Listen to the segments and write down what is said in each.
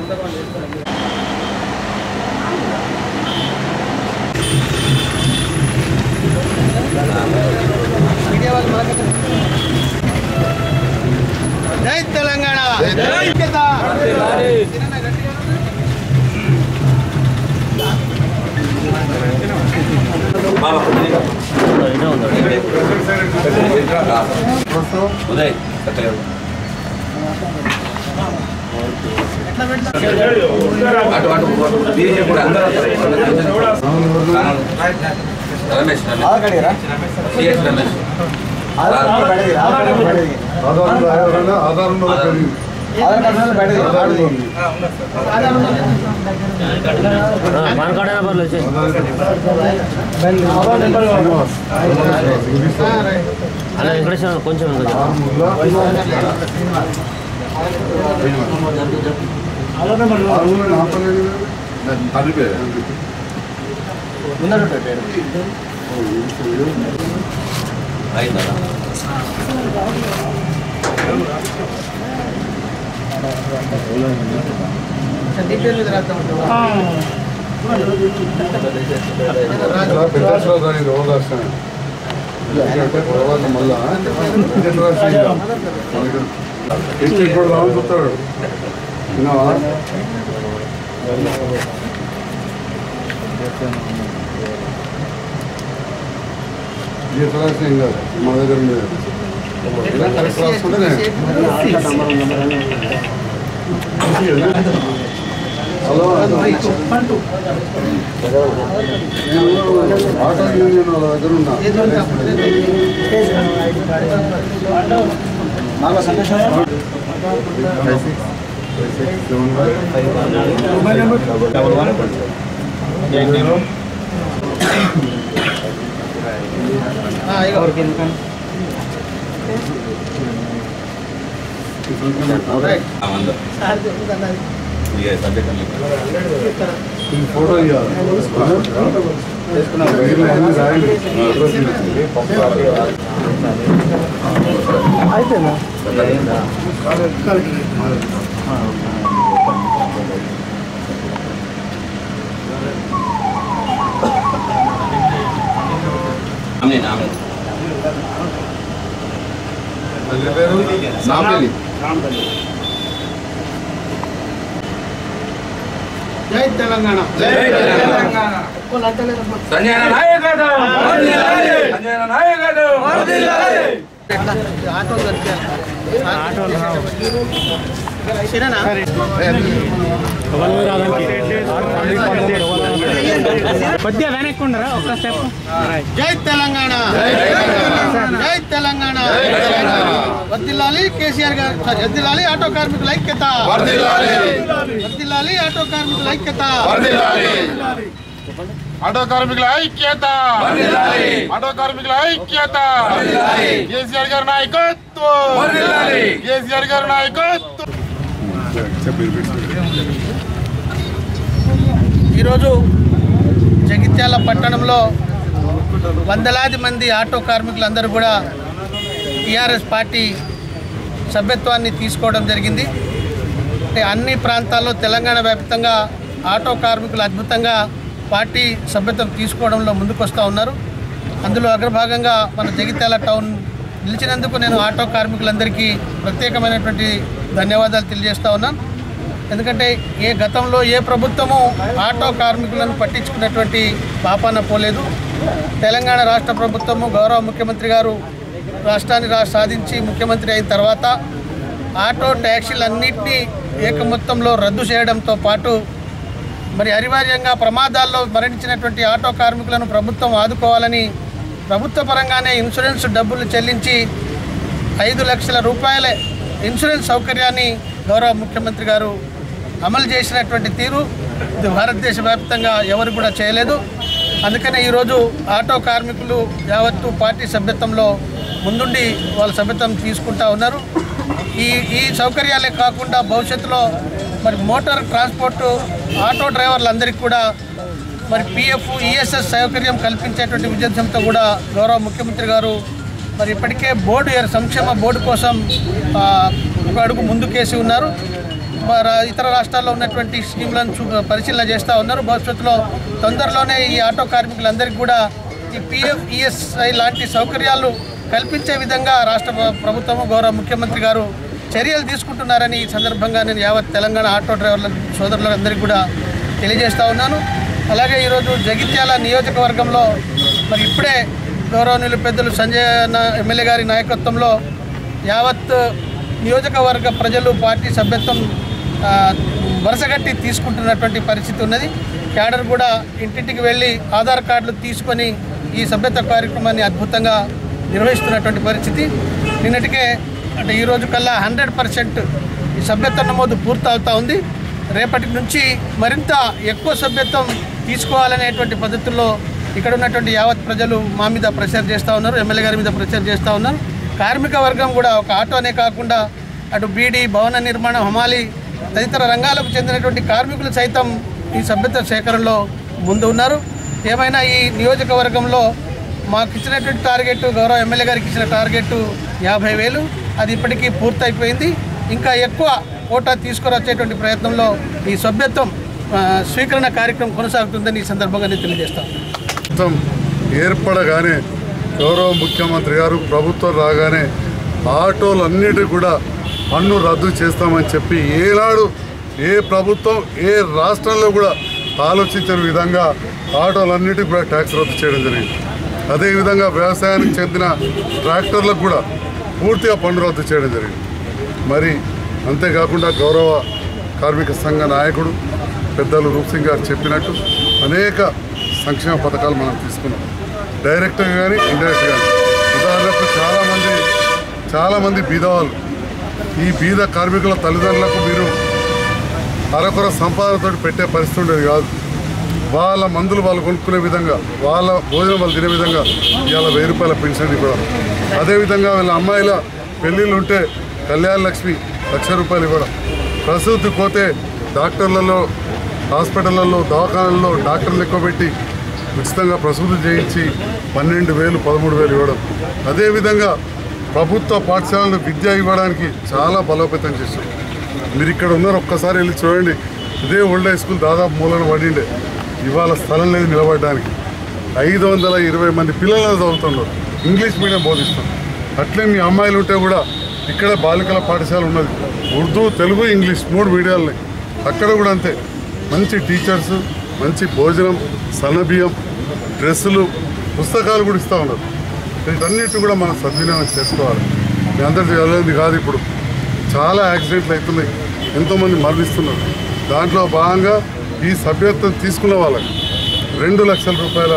జై తెలంగాణ ఐక్యత. ఉదయ్ సత్యగారు అటు అటు బీజేపీ కూడా అందరూ రమేష్ రమేష్ సిఎస్ రమేష్ అలా వెంకటేశ్వర కొంచెం కొంచెం అయిందా డీటెయిల్ మీద రాద్దాం చూస్తాడు విన్నావా జీతం రాసిన ఏం కాదు మా దగ్గర ఉండేది. ఇలా కరెక్ట్ రాసుకుంటేనే హలో నేను ఆటో యూనియన్ వాళ్ళ దగ్గర ఉన్నా వంద ఇక సబ్జెక్ట్ అన్ని ఈ ఫోటో ఇవ్వాలి మిగిలిన అన్ని రాయండి నామినీ నామినీ తల్లి పేరు నాంపల్లి జై తెలంగాణ జై తెలంగాణ. ఒక్కళ్ళు అంటలేరమ్మా. సంజయ్ నాయకత్వం సంజయ్ నాయకత్వం ఆటోలు దొరికాయి. సరేనా? కొద్దిగా వెనక్కి ఉండరా ఒక్క స్టెప్ జై తెలంగాణ జై తెలంగాణ వర్దిల్లాలి కేసీఆర్ గారు సారీ, వర్దిల్లాలి ఆటో కార్మికుల ఐక్యత వర్దిల్లాలి ఆటో కార్మికుల ఐక్యత ఆటో కార్మికుల ఐక్యత ఆటో కార్మికుల ఐక్యత కేసీఆర్ గారి నాయకత్వం కేసీఆర్ గారి నాయకత్వం ఈరోజు జగిత్యాల పట్టణంలో వందలాది మంది ఆటో కార్మికులందరూ కూడా టీఆర్ఎస్ పార్టీ సభ్యత్వాన్ని తీసుకోవడం జరిగింది అంటే అన్ని ప్రాంతాల్లో తెలంగాణ వ్యాప్తంగా ఆటో కార్మికులు అద్భుతంగా పార్టీ సభ్యత్వం తీసుకోవడంలో ముందుకు వస్తూ ఉన్నారు అందులో అగ్రభాగంగా మన జగిత్యాల టౌన్ నిలిచినందుకు నేను ఆటో కార్మికులందరికీ ప్రత్యేకమైనటువంటి ధన్యవాదాలు తెలియజేస్తా ఉన్నాను ఎందుకంటే ఏ గతంలో ఏ ప్రభుత్వము ఆటో కార్మికులను పట్టించుకున్నటువంటి పాపాన పోలేదు తెలంగాణ రాష్ట్ర ప్రభుత్వము గౌరవ ముఖ్యమంత్రి గారు రాష్ట్రాన్ని రా సాధించి ముఖ్యమంత్రి అయిన తర్వాత ఆటో ట్యాక్సీలన్నింటినీ ఏక మొత్తంలో రద్దు చేయడంతో పాటు మరి అనివార్యంగా ప్రమాదాల్లో మరణించినటువంటి ఆటో కార్మికులను ప్రభుత్వం ఆదుకోవాలని ప్రభుత్వ పరంగానే ఇన్సూరెన్స్ డబ్బులు చెల్లించి ఐదు లక్షల రూపాయల ఇన్సూరెన్స్ సౌకర్యాన్ని గౌరవ ముఖ్యమంత్రి గారు అమలు చేసినటువంటి తీరు ఇది భారతదేశ వ్యాప్తంగా ఎవరు కూడా చేయలేదు అందుకనే ఈరోజు ఆటో కార్మికులు యావత్తు పార్టీ సభ్యత్వంలో ముందుండి వాళ్ళ సభ్యత్వం తీసుకుంటా ఉన్నారు ఈ ఈ సౌకర్యాలే కాకుండా భవిష్యత్తులో మరి మోటార్ ట్రాన్స్పోర్ట్ ఆటో డ్రైవర్లందరికీ కూడా మరి పిఎఫ్ ఈఎస్ఎస్ సౌకర్యం కల్పించేటువంటి ఉద్దేశంతో కూడా గౌరవ ముఖ్యమంత్రి గారు మరి ఇప్పటికే బోర్డు సంక్షేమ బోర్డు కోసం ఆ, ఒక అడుగు ముందుకేసి ఉన్నారు బ- రా- ఇతర రాష్ట్రాల్లో ఉన్నటువంటి స్కీమ్లను చూ పరిశీలన చేస్తూ ఉన్నారు భవిష్యత్తులో తొందరలోనే ఈ ఆటో కార్మికులందరికీ కూడా ఈ పిఎఫ్ ఈఎస్ఐ లాంటి సౌకర్యాలు కల్పించే విధంగా రాష్ట్ర ప్ర- ప్రభుత్వము గౌరవ ముఖ్యమంత్రి గారు చర్యలు తీసుకుంటున్నారని ఈ సందర్భంగా నేను యావత్ తెలంగాణ ఆటో డ్రైవర్ల సోదరులందరికీ కూడా తెలియజేస్తా ఉన్నాను అలాగే ఈరోజు జగిత్యాల నియోజకవర్గంలో మరి ఇప్పుడే గౌరవనీయులు పెద్దలు సంజయ్ అన్న ఎమ్మెల్యే గారి నాయకత్వంలో యావత్ నియోజకవర్గ ప్రజలు పార్టీ సభ్యత్వం ఆ, వరుసగట్టి తీసుకుంటున్నటువంటి పరిస్థితి ఉన్నది క్యాడర్ కూడా ఇంటింటికి వెళ్ళి ఆధార్ కార్డులు తీసుకొని ఈ సభ్యత్వ కార్యక్రమాన్ని అద్భుతంగా నిర్వహిస్తున్నటువంటి పరిస్థితి నిన్నటికే అంటే ఈ రోజు కల్లా హండ్రెడ్ పర్సెంట్ ఈ సభ్యత్వ నమోదు పూర్తవుతా ఉంది రేపటి నుంచి మరింత ఎక్కువ సభ్యత్వం తీసుకోవాలనేటువంటి పద్ధతుల్లో ఇక్కడ ఉన్నటువంటి యావత్ ప్రజలు మా మీద ప్రెషర్ చేస్తూ ఉన్నారు ఎమ్మెల్యే గారి మీద ప్రెషర్ చేస్తూ ఉన్నారు కార్మిక వర్గం కూడా ఒక ఆటోనే కాకుండా అటు బీడీ భవన నిర్మాణం హమాలి తదితర రంగాలకు చెందినటువంటి కార్మికులు సైతం ఈ సభ్యత్వ సేకరణలో ముందు ఉన్నారు ఏమైనా ఈ నియోజకవర్గంలో మాకు ఇచ్చినటువంటి టార్గెట్ గౌరవ ఎమ్మెల్యే గారికి ఇచ్చిన టార్గెట్ యాభై వేలు అది ఇప్పటికీ పూర్తయిపోయింది ఇంకా ఎక్కువ కోటా తీసుకురొచ్చేటువంటి ప్రయత్నంలో ఈ సభ్యత్వం ఆ, స్వీకరణ కార్యక్రమం కొనసాగుతుందని ఈ సందర్భంగా నేను తెలియజేస్తాను ప్రభుత్వం ఏర్పడగానే గౌరవ ముఖ్యమంత్రి గారు ప్రభుత్వం రాగానే ఆటోలన్నిటి కూడా పన్ను రద్దు చేస్తామని చెప్పి ఏనాడు ఏ ప్రభుత్వం ఏ రాష్ట్రంలో కూడా ఆలోచించిన విధంగా ఆటోలన్నిటికి కూడా ట్యాక్స్ రద్దు చేయడం జరిగింది అదేవిధంగా వ్యవసాయానికి చెందిన ట్రాక్టర్లకు కూడా పూర్తిగా పన్ను రద్దు చేయడం జరిగింది మరి అంతేకాకుండా గౌరవ కార్మిక సంఘ నాయకుడు పెద్దలు రూప్ సింగ్ గారు చెప్పినట్టు అనేక సంక్షేమ పథకాలు మనం తీసుకున్నాం డైరెక్ట్గా కానీ ఇండైరెక్ట్ కానీ ఉదాహరణకు చాలామంది చాలామంది బీదవాళ్ళు ఈ బీద కార్మికుల తల్లిదండ్రులకు మీరు అరకొర సంపాదనతో పెట్టే పరిస్థితి ఉండేది కాదు వాళ్ళ మందులు వాళ్ళు కొనుక్కునే విధంగా వాళ్ళ భోజనం వాళ్ళు తినే విధంగా ఇవాళ వెయ్యి రూపాయల పెన్షన్ ఇవ్వడం అదేవిధంగా వీళ్ళ అమ్మాయిల పెళ్ళిళ్ళు ఉంటే కళ్యాణ లక్ష్మి లక్ష రూపాయలు ఇవ్వడం ప్రసూతి పోతే డాక్టర్లలో హాస్పిటళ్లలో దవాఖానల్లో డాక్టర్లు ఎక్కువ పెట్టి ఉచితంగా ప్రసూతి చేయించి పన్నెండు వేలు పదమూడు వేలు ఇవ్వడం అదేవిధంగా ప్రభుత్వ పాఠశాలను విద్య ఇవ్వడానికి చాలా బలోపేతం చేశారు మీరు ఇక్కడ ఉన్నారు ఒక్కసారి వెళ్ళి చూడండి ఇదే ఓల్డ్ హై స్కూల్ దాదాపు మూలన పడిండే ఇవాళ స్థలం లేదు నిలబడడానికి ఐదు వందల ఇరవై మంది పిల్లలను చదువుతున్నారు ఇంగ్లీష్ మీడియం బోధిస్తారు అట్లే మీ అమ్మాయిలు ఉంటే కూడా ఇక్కడ బాలికల పాఠశాల ఉన్నది ఉర్దూ తెలుగు ఇంగ్లీష్ మూడు మీడియాలని అక్కడ కూడా అంతే మంచి టీచర్స్ మంచి భోజనం సన్నబియ్యం డ్రెస్సులు పుస్తకాలు కూడా ఇస్తూ ఉన్నారు వీటన్నిటి కూడా మనం సద్వినియోగం చేసుకోవాలి మీ అందరికీ తెలియదు కాదు ఇప్పుడు చాలా యాక్సిడెంట్లు అవుతున్నాయి ఎంతోమంది మరణిస్తున్నారు దాంట్లో భాగంగా ఈ సభ్యత్వం తీసుకున్న వాళ్ళకి రెండు లక్షల రూపాయల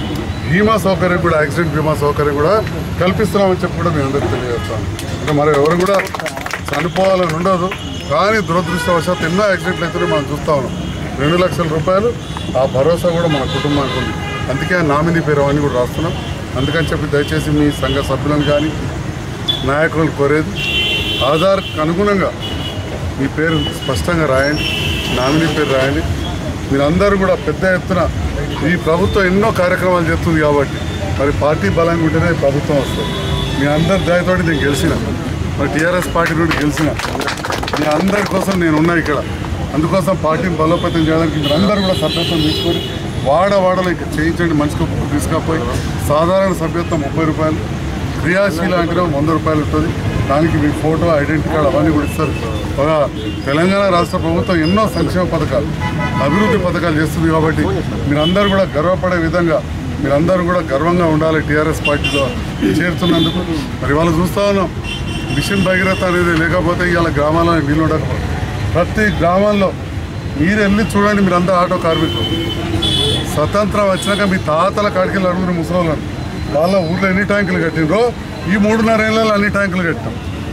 బీమా సౌకర్యం కూడా యాక్సిడెంట్ బీమా సౌకర్యం కూడా కల్పిస్తున్నామని చెప్పి కూడా మేము అందరికీ తెలియజేస్తాం అంటే మరి ఎవరు కూడా చనిపోవాలని ఉండదు కానీ దురదృష్టవశాత్తు ఎన్నో యాక్సిడెంట్లు అయితే మనం చూస్తా ఉన్నాం రెండు లక్షల రూపాయలు ఆ భరోసా కూడా మన కుటుంబానికి ఉంది అందుకే ఆ నామినీ పేరు అవన్నీ కూడా రాస్తున్నాం అందుకని చెప్పి దయచేసి మీ సంఘ సభ్యులను కానీ నాయకులను కోరేది ఆధార్కు అనుగుణంగా మీ పేరు స్పష్టంగా రాయండి నామినీ పేరు రాయండి మీరందరూ కూడా పెద్ద ఎత్తున ఈ ప్రభుత్వం ఎన్నో కార్యక్రమాలు చేస్తుంది కాబట్టి మరి పార్టీ బలంగా ఉంటేనే ప్రభుత్వం వస్తుంది మీ అందరి దయతోటి నేను గెలిచిన మరి టీఆర్ఎస్ పార్టీ నుండి గెలిచిన మీ అందరి కోసం నేను ఉన్నా ఇక్కడ అందుకోసం పార్టీని బలోపేతం చేయడానికి మీరందరూ కూడా సభ్యత్వం తీసుకొని వాడ వాడలో ఇక్కడ చేయించండి మనిషికి ఒక్కొక్కరు తీసుకపోయి సాధారణ సభ్యత్వం ముప్పై రూపాయలు క్రియాశీల అంటేనే వంద రూపాయలు ఉంటుంది దానికి మీ ఫోటో ఐడెంటిటీ కార్డు అవన్నీ కూడా ఇస్తారు ఒక తెలంగాణ రాష్ట్ర ప్రభుత్వం ఎన్నో సంక్షేమ పథకాలు అభివృద్ధి పథకాలు చేస్తుంది కాబట్టి మీరందరూ కూడా గర్వపడే విధంగా మీరందరూ కూడా గర్వంగా ఉండాలి టీఆర్ఎస్ పార్టీలో చేరుతున్నందుకు మరి వాళ్ళు చూస్తా ఉన్నాం మిషన్ భగీరథ అనేది లేకపోతే ఇవాళ గ్రామాల్లో నీళ్ళు ఉండకపోతే ప్రతి గ్రామాల్లో మీరు వెళ్ళి చూడండి మీరంతా ఆటో కార్మికులు స్వతంత్రం వచ్చినాక మీ తాతల కాడికి అడుగురు ముసలోళ్ళని వాళ్ళ ఊర్లో ఎన్ని ట్యాంకులు కట్టినరో ఈ మూడున్నర ఏళ్ళలో అన్ని ట్యాంకులు కట్టాం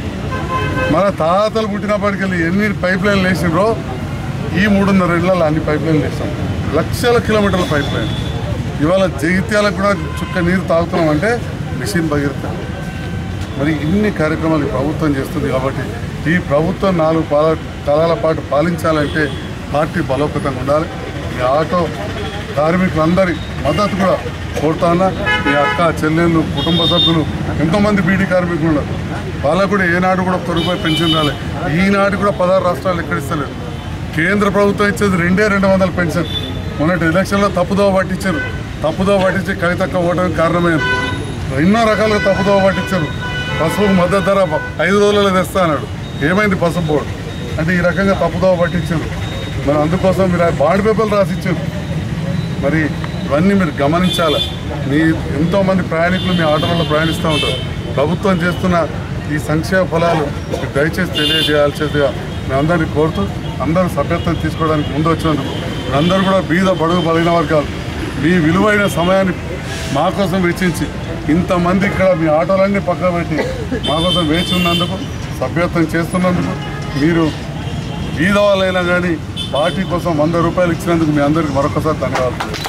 మన తాతలు పుట్టినప్పటికి వెళ్ళి ఎన్ని పైప్ లైన్లు వేసినరో ఈ మూడున్నర ఏళ్ళలో అన్ని పైప్ లైన్లు వేసాం లక్షల కిలోమీటర్ల పైప్ లైన్ ఇవాళ జగిత్యాలకు కూడా చుక్క నీరు తాగుతున్నాం అంటే మిషన్ భగీరథ మరి ఇన్ని కార్యక్రమాలు ఈ ప్రభుత్వం చేస్తుంది కాబట్టి ఈ ప్రభుత్వం నాలుగు పాల కాలాల పాటు పాలించాలంటే పార్టీ బలోపేతంగా ఉండాలి ఈ ఆటో కార్మికులందరి మద్దతు కూడా కోరుతానా మీ అక్క చెల్లెళ్ళు కుటుంబ సభ్యులు ఎంతోమంది బీడీ కార్మికులు ఉన్నారు వాళ్ళకు కూడా ఏనాడు కూడా ఒక్క రూపాయి పెన్షన్ రాలేదు ఈనాడు కూడా పదహారు రాష్ట్రాలు ఎక్కడిస్తలేదు కేంద్ర ప్రభుత్వం ఇచ్చేది రెండే రెండు వందల పెన్షన్ మొన్నటి ఎలక్షన్లో తప్పుదోవ పట్టించారు తప్పుదోవ పట్టించి కవితక్క ఓటమికి కారణమైంది ఎన్నో రకాలుగా తప్పుదోవ పట్టించారు పసుపు మద్దతు ధర ఐదు రోజులలో తెస్తా అన్నాడు ఏమైంది పసుపు బోర్డు అంటే ఈ రకంగా తప్పుదోవ పట్టించారు మరి అందుకోసం మీరు ఆ బాండ్ పేపర్లు రాసిచ్చారు మరి ఇవన్నీ మీరు గమనించాలి మీ ఎంతోమంది ప్రయాణికులు మీ ఆటోలలో ప్రయాణిస్తూ ఉంటారు ప్రభుత్వం చేస్తున్న ఈ సంక్షేమ ఫలాలు మీరు దయచేసి తెలియజేయాల్సిందిగా మేము అందరినీ కోరుతూ అందరూ సభ్యత్వం తీసుకోవడానికి ముందు వచ్చినందుకు అందరూ కూడా బీద బడుగు బలిన వర్గాలు మీ విలువైన సమయాన్ని మా కోసం వెచ్చించి ఇంతమంది ఇక్కడ మీ ఆటోలన్నీ పక్క పెట్టి మా కోసం వేచి ఉన్నందుకు సభ్యత్వం చేస్తున్నందుకు మీరు బీద వాళ్ళైనా కానీ పార్టీ కోసం వంద రూపాయలు ఇచ్చినందుకు మీ అందరికీ మరొకసారి ధన్యవాదాలు